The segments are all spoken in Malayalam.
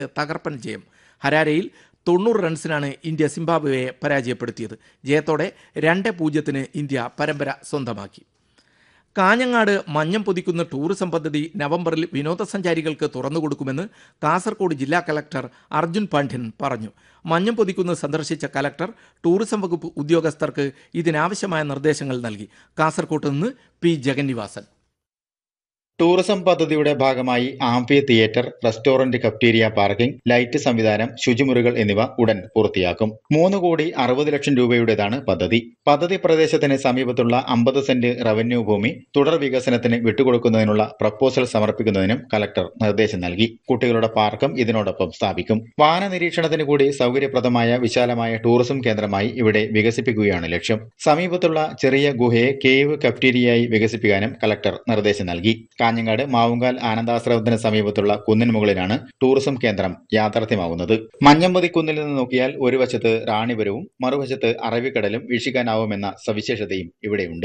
തകർപ്പൻ ജയം ഹരാരയിൽ തൊണ്ണൂറ് റൺസിനാണ് ഇന്ത്യ സിംബാബ്വെയെ പരാജയപ്പെടുത്തിയത് ജയത്തോടെ രണ്ട് പൂജ്യത്തിന് ഇന്ത്യ പരമ്പര സ്വന്തമാക്കി കാഞ്ഞങ്ങാട് മഞ്ഞം പൊതിക്കുന്ന ടൂറിസം പദ്ധതി നവംബറിൽ വിനോദസഞ്ചാരികൾക്ക് തുറന്നുകൊടുക്കുമെന്ന് കാസർഗോഡ് ജില്ലാ കലക്ടർ അർജുൻ പാണ്ഡ്യൻ പറഞ്ഞു മഞ്ഞം പൊതിക്കുന്ന് സന്ദർശിച്ച കലക്ടർ ടൂറിസം വകുപ്പ് ഉദ്യോഗസ്ഥർക്ക് ഇതിനാവശ്യമായ നിർദ്ദേശങ്ങൾ നൽകി കാസർകോട്ട് നിന്ന് പി ജഗന്നിവാസൻ ടൂറിസം പദ്ധതിയുടെ ഭാഗമായി amphitheatre restaurant cafeteria parking light സംവിധാനം ശുചിമുറികൾ എന്നിവ ഉടൻ പൂർത്തിയാക്കും മൂന്ന് കോടി അറുപത് ലക്ഷം രൂപയുടേതാണ് പദ്ധതി പദ്ധതി പ്രദേശത്തിന് സമീപത്തുള്ള അമ്പത് സെന്റ് റവന്യൂ ഭൂമി തുടർ വികസനത്തിന് വിട്ടുകൊടുക്കുന്നതിനുള്ള പ്രപ്പോസൽ സമർപ്പിക്കുന്നതിനും കലക്ടർ നിർദ്ദേശം നൽകി കുട്ടികളുടെ പാർക്കും ഇതിനോടൊപ്പം സ്ഥാപിക്കും വാഹന നിരീക്ഷണത്തിന് കൂടി സൗകര്യപ്രദമായ വിശാലമായ ടൂറിസം കേന്ദ്രമായി ഇവിടെ വികസിപ്പിക്കുകയാണ് ലക്ഷ്യം സമീപത്തുള്ള ചെറിയ ഗുഹയെ കേവ് കഫ്റ്റീരിയയായി വികസിപ്പിക്കാനും കലക്ടർ നിർദ്ദേശം നൽകി കാഞ്ഞങ്ങാട് മാവുങ്കാൽ ആനന്ദാശ്രമത്തിന് സമീപത്തുള്ള കുന്നിന് മുകളിലാണ് ടൂറിസം കേന്ദ്രം യാഥാർത്ഥ്യമാവുന്നത് മഞ്ഞമ്പതി കുന്നിൽ നിന്ന് നോക്കിയാൽ ഒരു വശത്ത് റാണിപുരവും മറുവശത്ത് അറബിക്കടലും വീക്ഷിക്കാനാവുമെന്ന സവിശേഷതയും ഇവിടെയുണ്ട്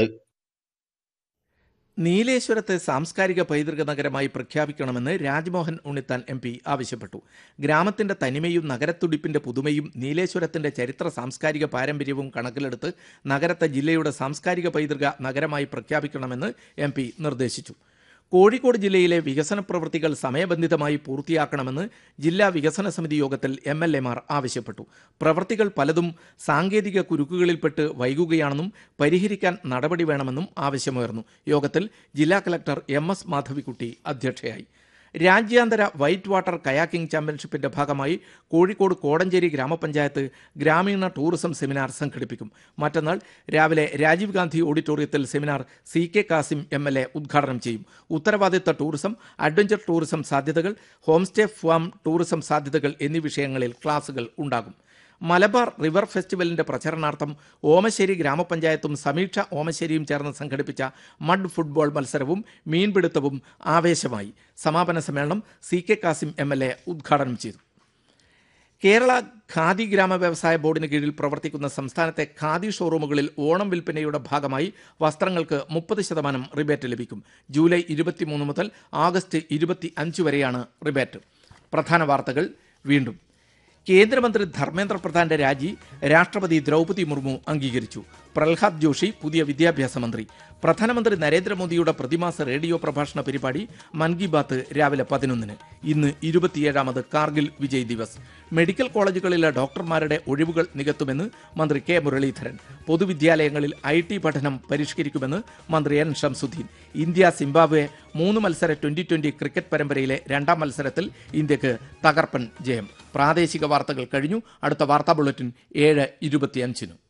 നീലേശ്വരത്തെ സാംസ്കാരിക പൈതൃക നഗരമായി പ്രഖ്യാപിക്കണമെന്ന് രാജ്മോഹൻ ഉണ്ണിത്താൻ എം പി ആവശ്യപ്പെട്ടു ഗ്രാമത്തിന്റെ തനിമയും നഗരത്തുടിപ്പിന്റെ പുതുമയും നീലേശ്വരത്തിന്റെ ചരിത്ര സാംസ്കാരിക പാരമ്പര്യവും കണക്കിലെടുത്ത് നഗരത്തെ ജില്ലയുടെ സാംസ്കാരിക പൈതൃക നഗരമായി പ്രഖ്യാപിക്കണമെന്ന് എം പി നിർദ്ദേശിച്ചു കോഴിക്കോട് ജില്ലയിലെ വികസന പ്രവൃത്തികൾ സമയബന്ധിതമായി പൂർത്തിയാക്കണമെന്ന് ജില്ലാ വികസന സമിതി യോഗത്തിൽ എം എൽ എമാർ ആവശ്യപ്പെട്ടു പ്രവൃത്തികൾ പലതും സാങ്കേതിക കുരുക്കുകളിൽപ്പെട്ട് വൈകുകയാണെന്നും പരിഹരിക്കാൻ നടപടി വേണമെന്നും ആവശ്യമുയർന്നു യോഗത്തിൽ ജില്ലാ കലക്ടർ എം എസ് മാധവിക്കുട്ടി അധ്യക്ഷയായി രാജ്യാന്തര വൈറ്റ് വാട്ടർ കയാക്കിംഗ് ചാമ്പ്യൻഷിപ്പിന്റെ ഭാഗമായി കോഴിക്കോട് കോടഞ്ചേരി ഗ്രാമപഞ്ചായത്ത് ഗ്രാമീണ ടൂറിസം സെമിനാർ സംഘടിപ്പിക്കും മറ്റന്നാൾ രാവിലെ രാജീവ് ഗാന്ധി ഓഡിറ്റോറിയത്തിൽ seminar C K Kasim M L A ഉദ്ഘാടനം ചെയ്യും ഉത്തരവാദിത്ത ടൂറിസം അഡ്വഞ്ചർ ടൂറിസം സാധ്യതകൾ ഹോം സ്റ്റേ ഫാം ടൂറിസം സാധ്യതകൾ എന്നീ വിഷയങ്ങളിൽ ക്ലാസുകൾ ഉണ്ടാകും മലബാർ റിവർ ഫെസ്റ്റിവലിന്റെ പ്രചരണാർത്ഥം ഓമശ്ശേരി ഗ്രാമപഞ്ചായത്തും സമീക്ഷ ഓമശ്ശേരിയും ചേർന്ന് സംഘടിപ്പിച്ച മഡ് ഫുട്ബോൾ മത്സരവും മീൻപിടുത്തവും ആവേശമായി സമാപന സമ്മേളനം C K Kasim M L A ഉദ്ഘാടനം ചെയ്തു കേരള ഖാദി ഗ്രാമ വ്യവസായ ബോർഡിന് കീഴിൽ പ്രവർത്തിക്കുന്ന സംസ്ഥാനത്തെ ഖാദി ഷോറൂമുകളിൽ ഓണം വിൽപ്പനയുടെ ഭാഗമായി വസ്ത്രങ്ങൾക്ക് മുപ്പത് ശതമാനം റിബേറ്റ് ലഭിക്കും ജൂലൈ ഇരുപത്തിമൂന്ന് മുതൽ ആഗസ്റ്റ് ഇരുപത്തി അഞ്ച് വരെയാണ് റിബേറ്റ് പ്രധാന വാർത്തകൾ വീണ്ടും കേന്ദ്രമന്ത്രി ധർമ്മേന്ദ്ര പ്രധാന്റെ രാജി രാഷ്ട്രപതി ദ്രൗപതി മുർമു അംഗീകരിച്ചു പ്രഹ്ലാദ് ജോഷി പുതിയ വിദ്യാഭ്യാസ മന്ത്രി പ്രധാനമന്ത്രി നരേന്ദ്രമോദിയുടെ പ്രതിമാസ റേഡിയോ പ്രഭാഷണ പരിപാടി മൻ കി ബാത്ത് രാവിലെ പതിനൊന്നിന് ഇന്ന് ഇരുപത്തിയേഴാമത് കാർഗിൽ വിജയ് ദിവസ് മെഡിക്കൽ കോളേജുകളിലെ ഡോക്ടർമാരുടെ ഒഴിവുകൾ നികത്തുമെന്ന് മന്ത്രി കെ മുരളീധരൻ പൊതുവിദ്യാലയങ്ങളിൽ ഐ ടി പഠനം പരിഷ്കരിക്കുമെന്ന് മന്ത്രി എൻ ഷംസുദ്ദീൻ ഇന്ത്യ സിംബാബ്വെ മൂന്ന് മത്സര ട്വന്റി ട്വന്റി ക്രിക്കറ്റ് പരമ്പരയിലെ രണ്ടാം മത്സരത്തിൽ ഇന്ത്യക്ക് തകർപ്പൻ ജയം പ്രാദേശിക വാർത്തകൾ കഴിഞ്ഞു അടുത്ത വാർത്താ ബുള്ളറ്റിൻ ഏഴ് ഇരുപത്തിയഞ്ചിനും